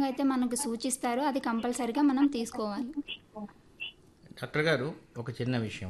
విధంగా అయితే మనకు సూచిస్తారో అది కంపల్సరిగా మనం తీసుకోవాలి డాక్టర్ గారు ఒక చిన్న విషయం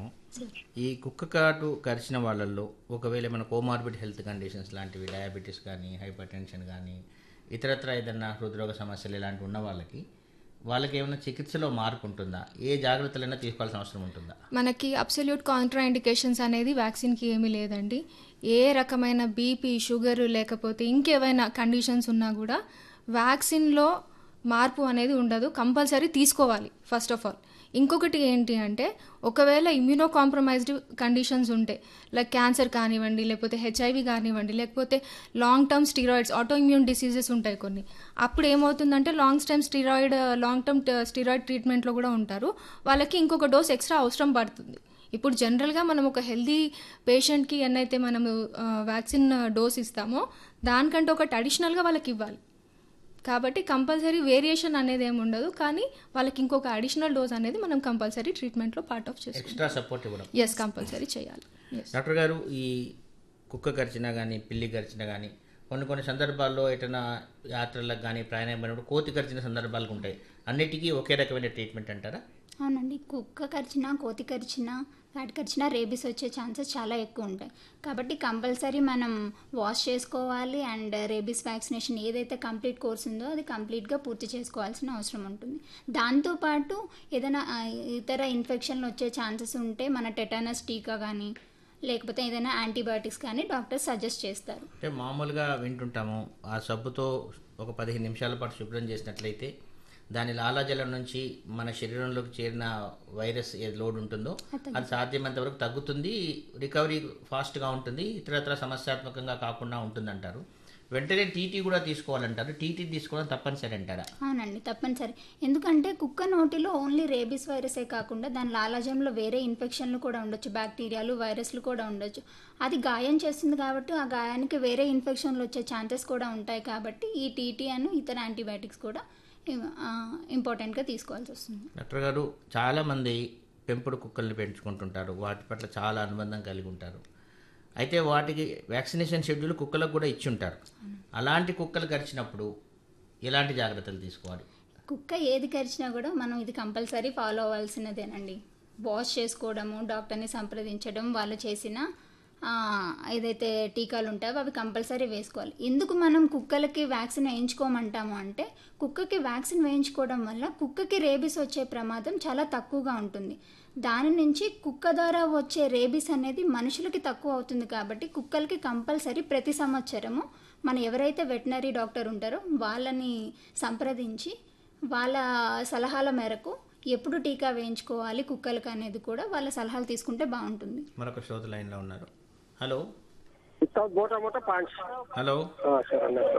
ఈ కుక్క కాటు కరిచిన వాళ్ళల్లో ఒకవేళ మన కోమార్బిడ్ హెల్త్ కండిషన్స్ లాంటివి డయాబెటీస్ కానీ హైపర్ టెన్షన్ కానీ ఇతరత్ర ఏదన్నా హృద్రోగ సమస్యలు ఇలాంటివి ఉన్న వాళ్ళకి వాళ్ళకి ఏమైనా చికిత్సలో మార్పు ఉంటుందా ఏ జాగ్రత్తలైనా తీసుకోవాల్సిన అవసరం ఉంటుందా మనకి అబ్సల్యూట్ కాంట్రా ఇండికేషన్స్ అనేది వ్యాక్సిన్కి ఏమీ లేదండి ఏ రకమైన బీపీ షుగర్ లేకపోతే ఇంకేమైనా కండిషన్స్ ఉన్నా కూడా వ్యాక్సిన్లో మార్పు అనేది ఉండదు కంపల్సరీ తీసుకోవాలి ఫస్ట్ ఆఫ్ ఆల్ ఇంకొకటి ఏంటి అంటే ఒకవేళ ఇమ్యూనో కాంప్రమైజ్డ్ కండిషన్స్ ఉంటే లైక్ క్యాన్సర్ కానివ్వండి లేకపోతే హెచ్ఐవి కానివ్వండి లేకపోతే long term steroids autoimmune diseases ఉంటాయి కొన్ని అప్పుడు ఏమవుతుందంటే long term steroid long term steroid ట్రీట్మెంట్లో కూడా ఉంటారు వాళ్ళకి ఇంకొక డోస్ ఎక్స్ట్రా అవసరం పడుతుంది ఇప్పుడు జనరల్గా మనం ఒక హెల్దీ పేషెంట్కి ఎన్నైతే మనము వ్యాక్సిన్ డోస్ ఇస్తామో దానికంటే ఒకటి అడిషనల్గా వాళ్ళకి ఇవ్వాలి కాబట్టి కంపల్సరీ వేరియేషన్ అనేది ఏమి ఉండదు కానీ వాళ్ళకి ఇంకొక అడిషనల్ డోస్ అనేది మనం కంపల్సరీ ట్రీట్మెంట్లో పార్ట్ ఆఫ్ చేసుకుంటాం ఎక్స్ట్రా సపోర్ట్ ఇవ్వడం ఎస్ కంపల్సరీ చేయాలి ఎస్ డాక్టర్ గారు ఈ కుక్క కరిచినా కానీ పిల్లి కరిచినా కానీ కొన్ని కొన్ని సందర్భాల్లో ఎటైనా యాత్రలకు కానీ ప్రయాణం అయినప్పుడు కోతి కరిచిన సందర్భాలు ఉంటాయి అన్నిటికీ ఒకే రకమైన ట్రీట్మెంట్ అంటారా అవునండి కుక్క కరిచినా కోతి కరిచినా వాటి కరిచినా రేబీస్ వచ్చే ఛాన్సెస్ చాలా ఎక్కువ ఉంటాయి కాబట్టి కంపల్సరీ మనం వాష్ చేసుకోవాలి అండ్ రేబీస్ వ్యాక్సినేషన్ ఏదైతే కంప్లీట్ కోర్స్ ఉందో అది కంప్లీట్గా పూర్తి చేసుకోవాల్సిన అవసరం ఉంటుంది దాంతోపాటు ఏదైనా ఆ, ఇతర ఇన్ఫెక్షన్లు వచ్చే ఛాన్సెస్ ఉంటే మన టెటానస్ టీకా కానీ లేకపోతే ఏదైనా యాంటీబయాటిక్స్ కానీ డాక్టర్ సజెస్ట్ చేస్తారు అంటే మామూలుగా వింటుంటాము ఆ సబ్బుతో ఒక పదిహేను నిమిషాల పాటు శుభ్రం చేసినట్లయితే దాని లాలాజలం నుంచి మన శరీరంలోకి చేరిన వైరస్ ఏ లోడ్ ఉంటుందో అది సాధ్యమైనంత వరకు తగ్గుతుంది రికవరీ ఫాస్ట్గా ఉంటుంది ఇతరత్ర సమస్యాత్మకంగా కాకుండా ఉంటుందంటారు వెంటనే టీటీ కూడా తీసుకోవాలంటారు టీటీ తీసుకోవడం తప్పనిసరి అంటారా అవునండి తప్పనిసరి ఎందుకంటే కుక్క నోటిలో ఓన్లీ రేబీస్ వైరసే కాకుండా దాని లాలాజంలో వేరే ఇన్ఫెక్షన్లు కూడా ఉండొచ్చు బ్యాక్టీరియాలు వైరస్లు కూడా ఉండొచ్చు అది గాయం చేస్తుంది కాబట్టి ఆ గాయానికి వేరే ఇన్ఫెక్షన్లు వచ్చే ఛాన్సెస్ కూడా ఉంటాయి కాబట్టి ఈ టీటీ అను ఇతర యాంటీబయాటిక్స్ కూడా ఇంపార్టెంట్గా తీసుకోవాల్సి వస్తుంది డాక్టర్ గారు చాలామంది పెంపుడు కుక్కల్ని పెంచుకుంటుంటారు వాటి పట్ల చాలా అనుబంధం కలిగి ఉంటారు అయితే వాటికి వ్యాక్సినేషన్ షెడ్యూల్ కుక్కలకు కూడా ఇచ్చి ఉంటారు అలాంటి కుక్కలు కరిచినప్పుడు ఎలాంటి జాగ్రత్తలు తీసుకోవాలి కుక్క ఏది కరిచినా కూడా మనం ఇది కంపల్సరీ ఫాలో అవ్వాల్సినదేనండి వాష్ చేసుకోవడము డాక్టర్ని సంప్రదించడం వాళ్ళు చేసిన ఆ, ఏదైతే టీకాలు ఉంటాయో అవి కంపల్సరీ వేసుకోవాలి ఎందుకు మనం కుక్కలకి వ్యాక్సిన్ వేయించుకోమంటాము అంటే కుక్కకి వ్యాక్సిన్ వేయించుకోవడం వల్ల కుక్కకి రేబీస్ వచ్చే ప్రమాదం చాలా తక్కువగా ఉంటుంది దాని నుంచి కుక్క ద్వారా వచ్చే రేబీస్ అనేది మనుషులకి తక్కువ అవుతుంది కాబట్టి కుక్కలకి కంపల్సరీ ప్రతి సంవత్సరము మన ఎవరైతే వెటనరీ డాక్టర్ ఉంటారో వాళ్ళని సంప్రదించి వాళ్ళ సలహాల మేరకు ఎప్పుడు టీకా వేయించుకోవాలి కుక్కలకు అనేది కూడా వాళ్ళ సలహాలు తీసుకుంటే బాగుంటుంది మరొక శ్రోత లైన్లో ఉన్నారు హలో వితౌట్ మోటా మోటా పాయింట్స్ హలో సార్ అన్నారు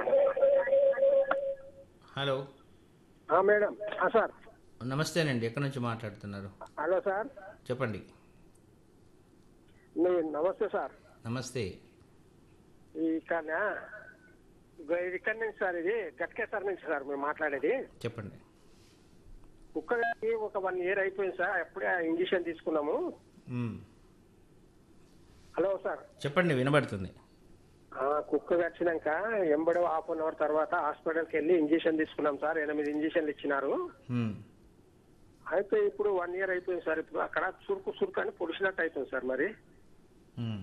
హలో మేడం సార్ నమస్తేనండి ఎక్కడి నుంచి మాట్లాడుతున్నారు హలో సార్ చెప్పండి మీ నమస్తే సార్ నమస్తే ఈ ఇక్కడ ఇది ఇక్కడి నుంచి సార్ ఇది గట్కేసర్ నుంచి సార్ మేము మాట్లాడేది చెప్పండి కుక్కకి ఒక వన్ ఇయర్ అయిపోయింది సార్ అప్పుడే ఇంజక్షన్ తీసుకున్నాము మ్మ్. హలో సార్ చెప్పండి వినబడుతుంది ఆ, కుక్క వచ్చినాక ఎంబడో హాఫ్ అన్ అవర్ తర్వాత హాస్పిటల్కి వెళ్ళి ఇంజక్షన్ తీసుకున్నాం సార్ ఎనిమిది ఇంజక్షన్లు ఇచ్చినారు మ్మ్. అయితే ఇప్పుడు వన్ ఇయర్ అయిపోయింది సార్ ఇప్పుడు అక్కడ చురుకు చురుకు అని పొడిచినట్టు అవుతుంది సార్ మరి మ్మ్.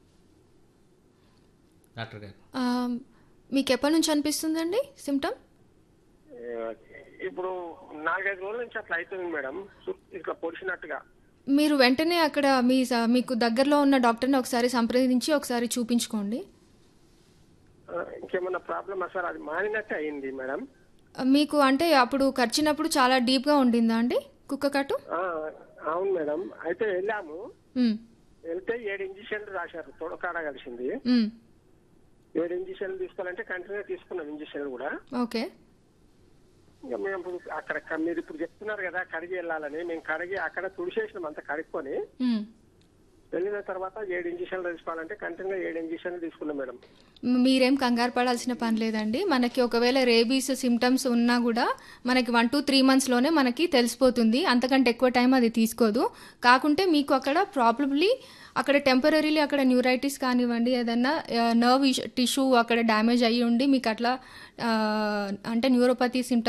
డాక్టర్ గారు ఆ, మీకు ఎప్పటి నుంచి అనిపిస్తుందండి సిమ్టమ్ ఏ, ఇప్పుడు నాలుగైదు రోజుల నుంచి అట్లా అవుతుంది మేడం చురుకు ఇట్లా పొడిచినట్టుగా మీరు వెంటనే అక్కడ మీ స- మీకు దగ్గరలో ఉన్న డాక్టర్ని ఒకసారి సంప్రదించి ఒకసారి చూపించుకోండి ఆ, ఇంకేమన్నా ప్రాబ్లమా సార్ అది మానినట్టే అయింది మేడం ఆ, మీకు అంటే అప్పుడు ఖర్చినప్పుడు చాలా డీప్గా ఉండిందా అండి కుక్క కట్టు ఆ, అవును మేడం అయితే వెళ్ళాము మ్మ్. వెళ్తే ఏడు ఇంజక్షన్లు రాశారు తొడకాడ కలిసింది మ్మ్. ఏడు ఇంజక్షన్లు తీసుకోవాలంటే కంటిన్యూ తీసుకున్నాం ఇంజక్షన్లు కూడా ఓకే ఇంకా మేము ఇప్పుడు అక్కడ క- మీరు ఇప్పుడు చెప్తున్నారు కదా కడిగి వెళ్ళాలని మేము కడిగి అక్కడ తుడిచేసినాం అంత కడుక్కొని మ్మ్. వెళ్ళిన తర్వాత ఏడు ఇంజక్షన్లు తీసుకోవాలంటే కంటిన్యూ ఏడు ఇంజక్షన్లు తీసుకున్నాం మేడం మీరేం కంగారు పడాల్సిన పని లేదండి మనకి ఒకవేళ రేబీస్ సిమ్టమ్స్ ఉన్నా కూడా మనకి వన్ టు త్రీ మంత్స్లోనే మనకి తెలిసిపోతుంది అంతకంటే ఎక్కువ టైం అది తీసుకోదు కాకుంటే మీకు అక్కడ ప్రాబ్లమ్లీ అక్కడ టెంపరీలీ అక్కడ న్యూరైటిస్ కానివ్వండి ఏదన్నా నర్వ్ టిష్యూ అక్కడ డ్యామేజ్ అయ్యి ఉండి మీకు అట్లా ఆ, అంటే న్యూరోపతి సిమ్టమ్స్